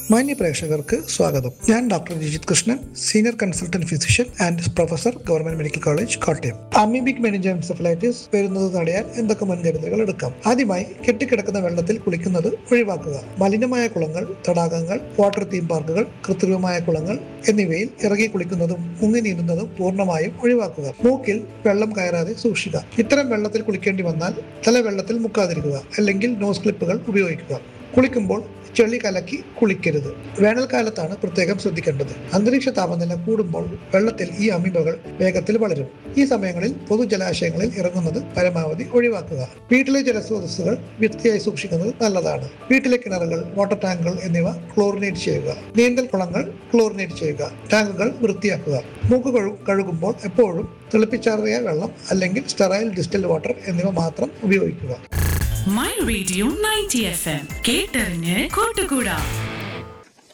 മാന്യ പ്രേക്ഷകർക്ക് സ്വാഗതം ഞാൻ doctor Jijith Krishnan senior consultant physician and professor government medical college Kottayam amoebic meningoencephalitis വരുന്നത് തടയാൻ എന്തൊക്കെ മുൻകരുതലുകൾ എടുക്കാം ആദ്യമായി കെട്ടിക്കിടക്കുന്ന വെള്ളത്തിൽ കുളിക്കുന്നത് ഒഴിവാക്കുക മലിനമായ കുളങ്ങൾ തടാകങ്ങൾ വാട്ടർ തീം പാർക്കുകൾ കൃത്രിമമായ കുളങ്ങൾ എന്നിവയിൽ ഇറങ്ങി കുളിക്കുന്നതും മുങ്ങി നീന്തുന്നതും പൂർണ്ണമായും ഒഴിവാക്കുക മൂക്കിൽ വെള്ളം കയറാതെ സൂക്ഷിക്കുക ഇത്തരം വെള്ളത്തിൽ കുളിക്കേണ്ടി വന്നാൽ തല വെള്ളത്തിൽ മുക്കാതിരിക്കുക അല്ലെങ്കിൽ നോസ് ക്ലിപ്പുകൾ ഉപയോഗിക്കുക കുളിക്കുമ്പോൾ ചെളി കലക്കി കുളിക്കരുത് വേനൽക്കാലത്താണ് പ്രത്യേകം ശ്രദ്ധിക്കേണ്ടത് അന്തരീക്ഷ താപനില കൂടുമ്പോൾ വെള്ളത്തിൽ ഈ അമീബകൾ വേഗത്തിൽ വളരും ഈ സമയങ്ങളിൽ പൊതുജലാശയങ്ങളിൽ ഇറങ്ങുന്നത് പരമാവധി ഒഴിവാക്കുക വീട്ടിലെ ജലസ്രോതസ്സുകൾ വൃത്തിയായി സൂക്ഷിക്കുന്നത് നല്ലതാണ് വീട്ടിലെ കിണറുകൾ വാട്ടർ ടാങ്കുകൾ എന്നിവ ക്ലോറിനേറ്റ് ചെയ്യുക നീന്തൽ കുളങ്ങൾ ക്ലോറിനേറ്റ് ചെയ്യുക ടാങ്കുകൾ വൃത്തിയാക്കുക മൂക്ക് കഴു കഴുകുമ്പോൾ എപ്പോഴും തിളപ്പിച്ചാറിയ വെള്ളം അല്ലെങ്കിൽ സ്റ്റെറൈൽ ഡിസ്റ്റൽ വാട്ടർ എന്നിവ മാത്രം ഉപയോഗിക്കുക my radio ninety F M കേട്ടറിഞ്ഞ് കൂട്ടുകൂടാ